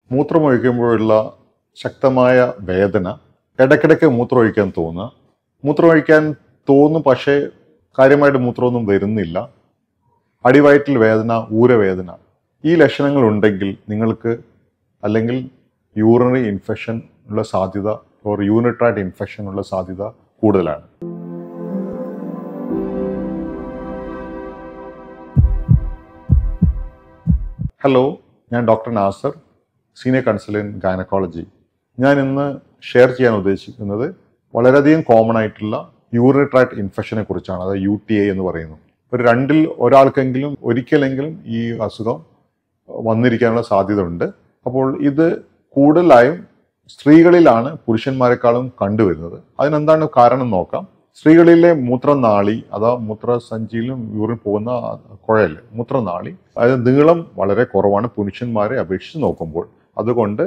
മൂത്രമൊഴിക്കുമ്പോഴുള്ള ശക്തമായ വേദന ഇടയ്ക്കിടയ്ക്ക് മൂത്രമൊഴിക്കാൻ തോന്നുക മൂത്രമൊഴിക്കാൻ തോന്നും പക്ഷേ കാര്യമായിട്ട് മൂത്രമൊന്നും വരുന്നില്ല അടിവയറ്റിൽ വേദന ഊരവേദന ഈ ലക്ഷണങ്ങൾ ഉണ്ടെങ്കിൽ നിങ്ങൾക്ക് അല്ലെങ്കിൽ യൂറിനറി ഇൻഫെക്ഷൻ ഉള്ള സാധ്യത ഓർ യൂണിട്രാക്ട് ഇൻഫെക്ഷൻ ഉള്ള സാധ്യത കൂടുതലാണ് ഹലോ ഞാൻ doctor Nasar senior consultant gynaecology ഞാൻ ഇന്ന് ഷെയർ ചെയ്യാൻ ഉദ്ദേശിക്കുന്നത് വളരെയധികം കോമൺ ആയിട്ടുള്ള യൂറിനറി ട്രാക്ട് ഇൻഫെക്ഷനെ കുറിച്ചാണ് അതായത് യു ടി ഐ എന്ന് പറയുന്നു ഒരു രണ്ടിൽ ഒരാൾക്കെങ്കിലും ഒരിക്കലെങ്കിലും ഈ അസുഖം വന്നിരിക്കാനുള്ള സാധ്യത ഉണ്ട് അപ്പോൾ ഇത് കൂടുതലായും സ്ത്രീകളിലാണ് പുരുഷന്മാരെക്കാളും കണ്ടുവരുന്നത് അതിനെന്താണ് കാരണം നോക്കാം സ്ത്രീകളിലെ മൂത്രനാളി അഥവാ മൂത്രസഞ്ചിയിലും യൂറിൻ പോകുന്ന കുഴൽ മൂത്രനാളി അതായത് നീളം വളരെ കുറവാണ് പുരുഷന്മാരെ അപേക്ഷിച്ച് നോക്കുമ്പോൾ അതുകൊണ്ട്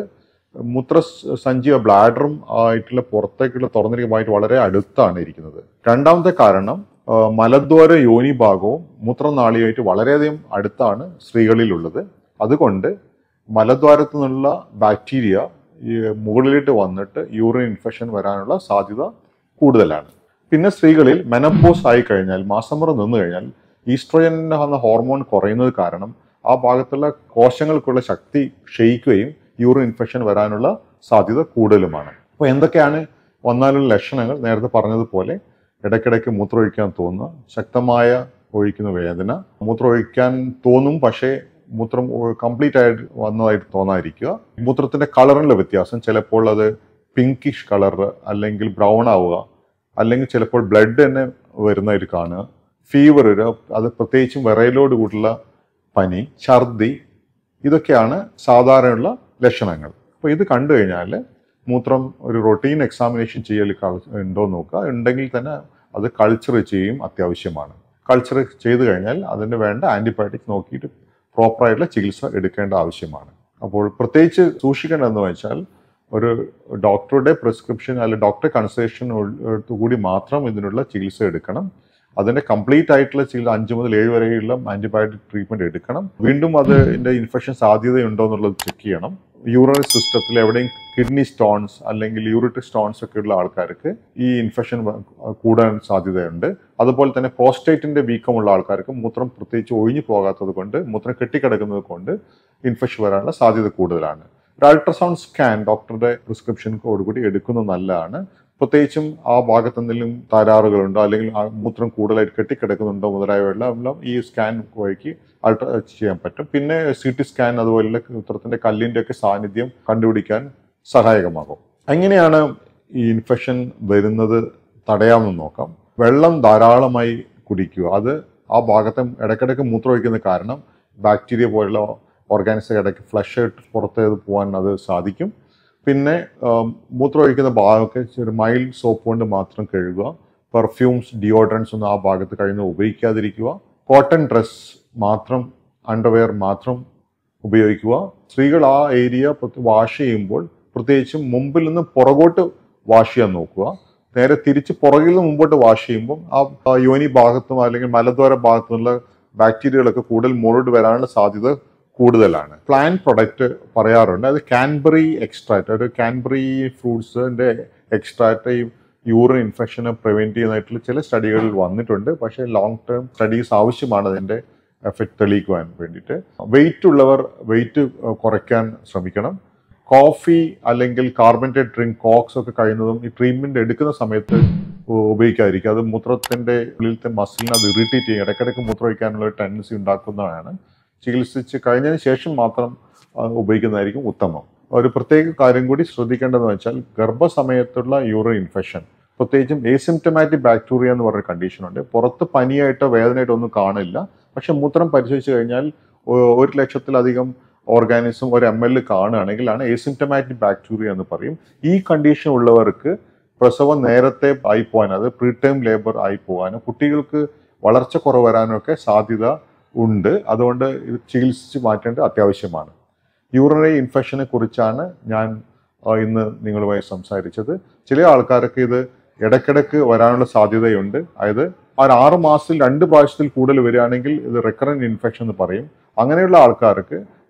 മൂത്രസഞ്ചിയോ ബ്ലാഡറും ആയിട്ടുള്ള പുറത്തേക്കുള്ള തുറന്നിരിക്കുമായിട്ട് വളരെ അടുത്താണ് ഇരിക്കുന്നത് രണ്ടാമത്തെ കാരണം ആ, മലദ്വാര യോനി ഭാഗവും മൂത്രനാളിയുമായിട്ട് വളരെയധികം അടുത്താണ് സ്ത്രീകളിലുള്ളത് അതുകൊണ്ട് മലദ്വാരത്തു നിന്നുള്ള ബാക്ടീരിയ ഈ മുകളിലോട്ട് വന്നിട്ട് യൂറിൻ ഇൻഫെക്ഷൻ വരാനുള്ള സാധ്യത കൂടുതലാണ് പിന്നെ സ്ത്രീകളിൽ മെനപ്പോസ് ആയി കഴിഞ്ഞാൽ മാസമുറ നിന്ന് കഴിഞ്ഞാൽ ഈസ്ട്രോജൻ എന്ന ഹോർമോൺ കുറയുന്നത് കാരണം ആ ഭാഗത്തുള്ള കോശങ്ങൾക്കുള്ള ശക്തി ക്ഷയിക്കുകയും യൂറിൻ ഇൻഫെക്ഷൻ വരാനുള്ള സാധ്യത കൂടുതലുമാണ് അപ്പോൾ എന്തൊക്കെയാണ് വന്നാലുള്ള ലക്ഷണങ്ങൾ നേരത്തെ പറഞ്ഞതുപോലെ ഇടയ്ക്കിടയ്ക്ക് മൂത്രമൊഴിക്കാൻ തോന്നുക ശക്തമായ ഒഴിക്കുന്ന വേദന മൂത്രമൊഴിക്കാൻ തോന്നും പക്ഷേ മൂത്രം കംപ്ലീറ്റ് ആയിട്ട് വന്നതായിട്ട് തോന്നാതിരിക്കുക മൂത്രത്തിന്റെ കളറിലുള്ള വ്യത്യാസം ചിലപ്പോൾ അത് പിങ്കിഷ് കളർ അല്ലെങ്കിൽ ബ്രൗൺ ആവുക അല്ലെങ്കിൽ ചിലപ്പോൾ ബ്ലഡ് തന്നെ വരുന്നതായിട്ട് കാണുക ഫീവർ അത് പ്രത്യേകിച്ചും വിറയലോട് കൂടിയുള്ള പനി ഛർദി ഇതൊക്കെയാണ് സാധാരണയുള്ള ലക്ഷണങ്ങൾ അപ്പോൾ ഇത് കണ്ടു കഴിഞ്ഞാൽ മൂത്രം ഒരു റൊട്ടീൻ എക്സാമിനേഷൻ ചെയ്യൽ കൾ- ഉണ്ടോ എന്ന് നോക്കുക ഉണ്ടെങ്കിൽ തന്നെ അത് കൾച്ചർ ചെയ്യും അത്യാവശ്യമാണ് കൾച്ചർ ചെയ്തു കഴിഞ്ഞാൽ അതിന് വേണ്ട ആൻറ്റിബയോട്ടിക് നോക്കിയിട്ട് പ്രോപ്പറായിട്ടുള്ള ചികിത്സ എടുക്കേണ്ട ആവശ്യമാണ് അപ്പോൾ പ്രത്യേകിച്ച് സൂക്ഷിക്കേണ്ടതെന്ന് വെച്ചാൽ ഒരു ഡോക്ടറുടെ പ്രിസ്ക്രിപ്ഷൻ അല്ലെങ്കിൽ ഡോക്ടറെ കൺസൾട്ടേഷൻ കൂടി മാത്രം ഇതിനുള്ള ചികിത്സ എടുക്കണം അതിന്റെ കംപ്ലീറ്റ് ആയിട്ടുള്ള ചികിത്സ അഞ്ച് മുതൽ ഏഴ് വരെയുള്ള ആന്റിബയോട്ടിക് ട്രീറ്റ്മെന്റ് എടുക്കണം വീണ്ടും അതിന്റെ ഇൻഫെക്ഷൻ സാധ്യതയുണ്ടോ എന്നുള്ളത് ചെക്ക് ചെയ്യണം യൂറിനറി സിസ്റ്റത്തിൽ എവിടെയും കിഡ്നി സ്റ്റോൺസ് അല്ലെങ്കിൽ യൂറിട്രിക് സ്റ്റോൺസ് ഒക്കെ ഉള്ള ആൾക്കാർക്ക് ഈ ഇൻഫെക്ഷൻ കൂടാൻ സാധ്യതയുണ്ട് അതുപോലെ തന്നെ പ്രോസ്റ്റേറ്റിന്റെ വീക്കമുള്ള ആൾക്കാർക്ക് മൂത്രം പ്രത്യേകിച്ച് ഒഴിഞ്ഞു പോകാത്തത് കൊണ്ട് മൂത്രം കെട്ടിക്കിടക്കുന്നത് കൊണ്ട് ഇൻഫെക്ഷൻ വരാനുള്ള സാധ്യത കൂടുതലാണ് ഒരു അൾട്രാസൗണ്ട് സ്കാൻ ഡോക്ടറുടെ പ്രിസ്ക്രിപ്ഷനോടുകൂടി എടുക്കുന്നത് നല്ലതാണ് പ്രത്യേകിച്ചും ആ ഭാഗത്ത് എന്തെങ്കിലും തകരാറുകളുണ്ടോ അല്ലെങ്കിൽ ആ മൂത്രം കൂടുതലായിട്ട് കെട്ടിക്കിടക്കുന്നുണ്ടോ മുതലായവയെല്ലാം എല്ലാം ഈ സ്കാൻ വഴിക്ക് അൾട്രാ ചെയ്യാൻ പറ്റും പിന്നെ സി ടി സ്കാൻ അതുപോലുള്ള മൂത്രത്തിന്റെ കല്ലിന്റെ ഒക്കെ സാന്നിധ്യം കണ്ടുപിടിക്കാൻ സഹായകമാകും എങ്ങനെയാണ് ഈ ഇൻഫെക്ഷൻ വരുന്നത് തടയാമെന്ന് നോക്കാം വെള്ളം ധാരാളമായി കുടിക്കുക അത് ആ ഭാഗത്തെ ഇടയ്ക്കിടയ്ക്ക് മൂത്രമൊഴിക്കുന്ന കാരണം ബാക്ടീരിയ പോലുള്ള ഓർഗാനിസം ഇടയ്ക്ക് ഫ്ലഷ് ആയിട്ട് പുറത്തേക്ക് പോകാൻ അത് സാധിക്കും പിന്നെ ആം, മൂത്രമൊഴിക്കുന്ന ഭാഗമൊക്കെ ഒരു മൈൽഡ് സോപ്പ് കൊണ്ട് മാത്രം കഴുകുക പെർഫ്യൂംസ് ഡിയോഡ്രൻസ് ഒന്നും ആ ഭാഗത്ത് കഴിയുന്ന ഉപയോഗിക്കാതിരിക്കുക കോട്ടൺ ഡ്രസ് മാത്രം അണ്ടർവെയർ മാത്രം ഉപയോഗിക്കുക സ്ത്രീകൾ ആ ഏരിയ വാഷ് ചെയ്യുമ്പോൾ പ്രത്യേകിച്ചും മുമ്പിൽ നിന്ന് പുറകോട്ട് വാഷ് ചെയ്യാൻ നോക്കുക നേരെ തിരിച്ച് പുറകിൽ നിന്ന് മുമ്പോട്ട് വാഷ് ചെയ്യുമ്പോൾ ആ ആ യോനി ഭാഗത്തും അല്ലെങ്കിൽ മലദ്വാര ഭാഗത്തുനിന്നുള്ള ബാക്ടീരിയകളൊക്കെ കൂടുതൽ മുകളിലോട്ട് വരാനുള്ള സാധ്യത കൂടുതലാണ് പ്ലാൻ പ്രൊഡക്റ്റ് പറയാറുണ്ട് അത് കാൻബറി എക്സ്ട്രാക്ട് ഒരു കാൻബറി ഫ്രൂട്ട്സിന്റെ എക്സ്ട്രാക്ട് ഈ യൂറിൻ ഇൻഫെക്ഷനെ പ്രിവെന്റ് ചെയ്യുന്നതായിട്ടുള്ള ചില സ്റ്റഡികളിൽ വന്നിട്ടുണ്ട് പക്ഷേ ലോങ് ടേം സ്റ്റഡീസ് ആവശ്യമാണ് അതിന്റെ എഫക്റ്റ് തെളിയിക്കുവാൻ വേണ്ടിയിട്ട് വെയിറ്റ് ഉള്ളവർ വെയിറ്റ് കുറയ്ക്കാൻ ശ്രമിക്കണം കോഫി അല്ലെങ്കിൽ കാർബണേറ്റഡ് ഡ്രിങ്ക് കോക്സ് ഒക്കെ കഴിയുന്നതും ഈ ട്രീറ്റ്മെന്റ് എടുക്കുന്ന സമയത്ത് ഉ- ഉപയോഗിക്കാതിരിക്കുക അത് മൂത്രത്തിന്റെ ഉള്ളിലത്തെ മസിലിനെ അത് ഇറിറ്റേറ്റ് ചെയ്യും ഇടയ്ക്കിടയ്ക്ക് മൂത്രം ഒഴിക്കാനുള്ള ഒരു ടെൻഡൻസി ഉണ്ടാക്കുന്നതാണ് ചികിത്സിച്ച് കഴിഞ്ഞതിന് ശേഷം മാത്രം ആ, ഉപയോഗിക്കുന്നതായിരിക്കും ഉത്തമം ഒരു പ്രത്യേക കാര്യം കൂടി ശ്രദ്ധിക്കേണ്ടതെന്ന് വെച്ചാൽ ഗർഭസമയത്തുള്ള യൂറിൻ ഇൻഫെക്ഷൻ പ്രത്യേകിച്ചും ഏസിംറ്റമാറ്റിക് ബാക്ടീരിയ എന്ന് പറഞ്ഞ കണ്ടീഷൻ ഉണ്ട് പുറത്ത് പനിയായിട്ടോ വേദനയായിട്ടോ ഒന്നും കാണില്ല പക്ഷെ മൂത്രം പരിശോധിച്ച് കഴിഞ്ഞാൽ ഒ- ഒരു ലക്ഷത്തിലധികം ഓർഗാനിസം ഒരു എം എൽ കാണുകയാണെങ്കിൽ ഏസിംറ്റമാറ്റിക് ബാക്ടീരിയ എന്ന് പറയും ഈ കണ്ടീഷൻ ഉള്ളവർക്ക് പ്രസവം നേരത്തെ ആയി പോകാൻ അത് പ്രീ ടൈം ലേബർ ആയി പോകാനും കുട്ടികൾക്ക് വളർച്ച കുറവ് വരാനും ഒക്കെ സാധ്യത ഉണ്ട് അതുകൊണ്ട് ഇത് ചികിത്സിച്ച് മാറ്റേണ്ടത് അത്യാവശ്യമാണ് യൂറിനറി ഇൻഫെക്ഷനെ കുറിച്ചാണ് ഞാൻ ആ, ഇന്ന് നിങ്ങളുമായി സംസാരിച്ചത് ചില ആൾക്കാർക്ക് ഇത് ഇടയ്ക്കിടയ്ക്ക് വരാനുള്ള സാധ്യതയുണ്ട് അതായത് ആ ഒരു ആറ് മാസത്തിൽ രണ്ട് പ്രാവശ്യത്തിൽ കൂടുതൽ വരികയാണെങ്കിൽ ഇത് റെക്കറൻറ്റ് ഇൻഫെക്ഷൻ എന്ന് പറയും അങ്ങനെയുള്ള ആൾക്കാർക്ക്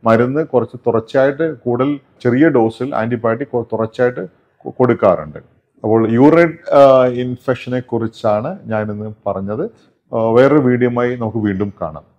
മരുന്ന് കുറച്ച് തുടർച്ചയായിട്ട് കൂടുതൽ ചെറിയ ഡോസിൽ ആൻറ്റിബയോട്ടിക് തുടർച്ചയായിട്ട് കൊ- കൊടുക്കാറുണ്ട് അപ്പോൾ യൂറിൻ ഇൻഫെക്ഷനെ കുറിച്ചാണ് ഞാനിന്ന് പറഞ്ഞത് ആ, വേറൊരു വീഡിയോയുമായി നമുക്ക് വീണ്ടും കാണാം